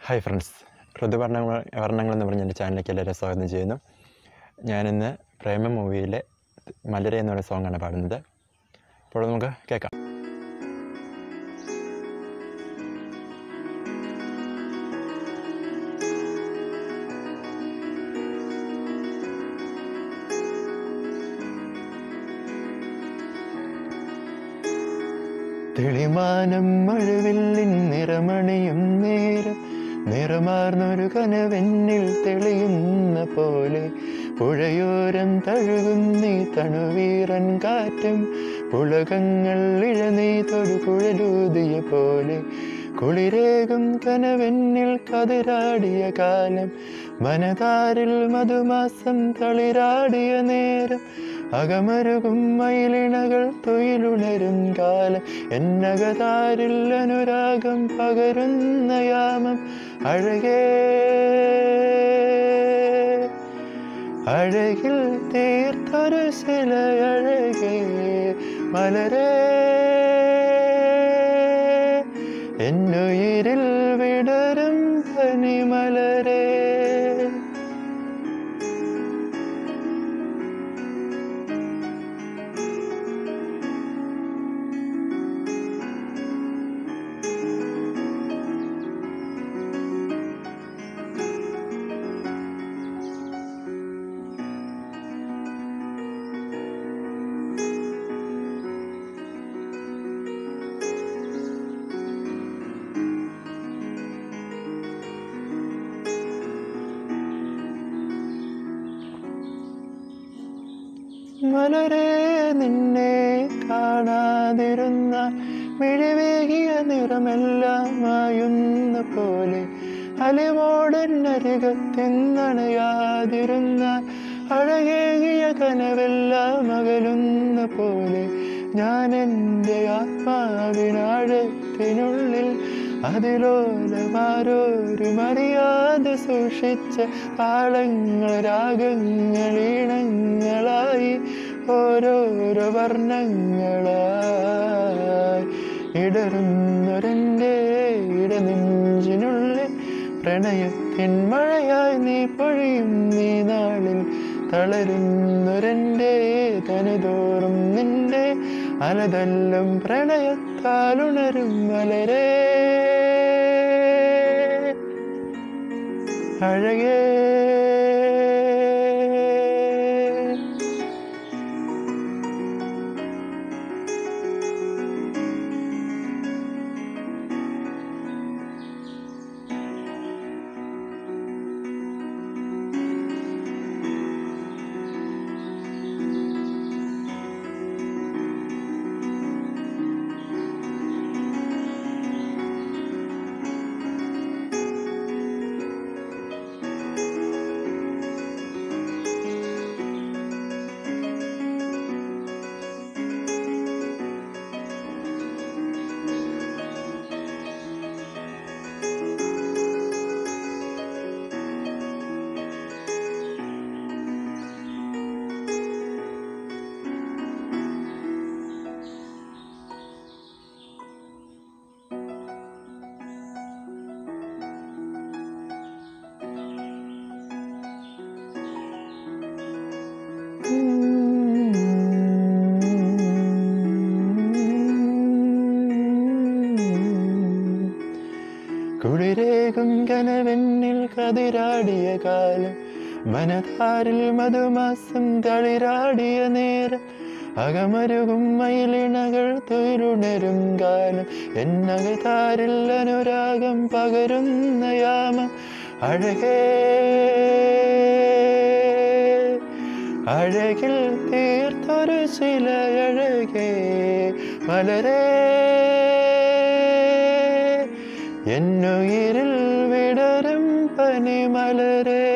hi friends ഋതുവർണ്ണങ്ങൾ വർണ്ണങ്ങൾ എന്ന് പറഞ്ഞ എൻ്റെ ചാനലിലേക്ക് എല്ലാവരും സ്വാഗതം ചെയ്യുന്നു ഞാനിന്ന് പ്രേമ മൂവിയിലെ മലരെ എന്നുള്ള സോങ്ങാണ് പാടുന്നത് അപ്പോൾ നമുക്ക് കേൾക്കാം തെളിമാനം മഴവില്ലിൻ നിറമണിയും നേരം നിറമാർന്നൊരു കനവെന്നിൽ തെളിയുന്ന പോലെ പുഴയോരം തഴുകുന്നീ തണുവീറൻ കാറ്റും പുളകങ്ങൾ ഇഴനീതൊരു കുഴലൂതിയ പോലെ കുളിരേകും കനവെന്നിൽ കതിരാടിയ കാലം മനതാരിൽ മധുമാസം തളിരാടിയ നേരം അകമരുകും മയിലിണകൾ തൊയിലുണരും കാലം എന്നകതാരിൽ അനുരാഗം പകരുന്ന യാമം അഴകേ അഴകിൽ തീർത്തൊരു ശില അഴകേ മലരേ എന്നുയിരിൽ വിടരും പനിമലരേ മലരെ നിന്നെ കാണാതിരുന്ന മിഴിവേകിയ നിറമെല്ലാം മായുന്ന പോലെ അലിവോടനരികത്തിന്നണയാതിരുന്ന അഴകേകിയ കനവെല്ലാം അകലുന്ന പോലെ ഞാൻ എൻ്റെ ആത്മാവിനാഴത്തിനുള്ളിൽ അതിലോലമാരോരും അറിയാതെ സൂക്ഷിച്ച പാളങ്ങൾ രാഗങ്ങൾ ഈണങ്ങളായി ഓരോരോ വർണ്ണങ്ങളായി ഇടറുന്നൊരെൻ്റെ ഇടനെഞ്ചിനുള്ളിൽ പ്രണയത്തിൻ മഴയായി നീ പൊഴിയും നീ നാളിൽ തളരുന്നൊരെൻ്റെ തനുതോറും നിന്റെ അലതല്ലും പ്രണയത്താലുണരും മലരേ അഴകേ കുളിരേകും കനവെന്നിൽ കതിരാടിയ കാലം മനതാരിൽ മധുമാസം തളിരാടിയ നേരം അകമരുകും മയിലിണകൾ തൊഴിലുണരും കാലം എന്നകതാരിൽ അനുരാഗം പകരുന്ന യാമം അഴകേ അഴകിൽ തീർത്തൊരു ശില അഴകേ മലരേ എന്നുയിരിൽ വിടരും പനിമലരേ